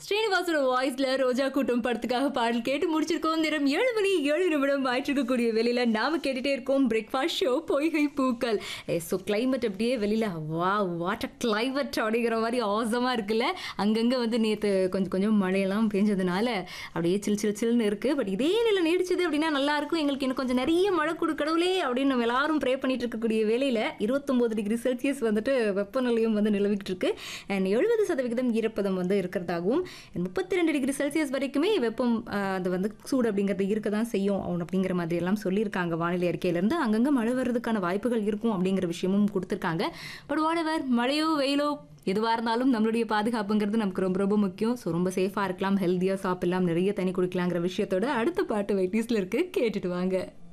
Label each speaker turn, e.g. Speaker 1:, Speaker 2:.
Speaker 1: ஸ்ரீனிவாசோட வாய்ஸ்ல ரோஜா கூட்டம் படத்துக்காக பாடல் கேட்டு முடிச்சிருக்கோம் நேரம் ஏழு மணி ஏழு நிமிடம் ஆயிட்டு இருக்கக்கூடிய வெளியில நாம கேட்டுட்டே இருக்கோம் பிரேக்ஃபாஸ்ட் ஷோ பொய்கை பூக்கள் ஸோ கிளைமேட் அப்படியே வெளியில வா வாட்டர் கிளைமேட் அப்படிங்கிற மாதிரி ஆசமா இருக்குல்ல அங்கங்க வந்து நேற்று கொஞ்சம் கொஞ்சம் மழையெல்லாம் பெஞ்சதுனால அப்படியே சில் சில் சில்னு இருக்கு பட் இதே நிலை நீடிச்சது அப்படின்னா நல்லா இருக்கும் எங்களுக்கு இன்னும் கொஞ்சம் நிறைய மழை கொடுக்கடவுளே அப்படின்னு நம்ம எல்லாரும் ப்ரே பண்ணிட்டு இருக்கக்கூடிய வேலையில இருபத்தொம்போது டிகிரி செல்சியஸ் வந்துட்டு வெப்பநிலையும் வந்து நிலவிக்கிட்டு இருக்கு அண்ட் எழுபது சதவிகிதம் ஈரப்பதம் வந்து இருக்கிறதாகவும் முப்பத்தி ரெண்டு டிகிரி செல்சியஸ் வரைக்குமே வெப்பம் ஆஹ், அது வந்து சூடு அப்படிங்கிறது இருக்க தான் செய்யும் அவன் அப்படிங்கிற மாதிரி எல்லாம் சொல்லியிருக்காங்க வானிலை அறிக்கையிலேருந்து அங்கங்கே மழை வர்றதுக்கான வாய்ப்புகள் இருக்கும் அப்படிங்கிற விஷயமும் கொடுத்துருக்காங்க பட் வாடவர் மழையோ வெயிலோ எதுவாக இருந்தாலும் நம்மளுடைய பாதுகாப்புங்கிறது நமக்கு ரொம்ப ரொம்ப முக்கியம் ஸோ ரொம்ப சேஃபாக இருக்கலாம் ஹெல்த்தியாக சாப்பிடலாம் நிறைய தண்ணி குடிக்கலாங்கிற விஷயத்தோட அடுத்த பாட்டு வெயிட்டிஸில் இருக்கு கேட்டுட்டு வாங்க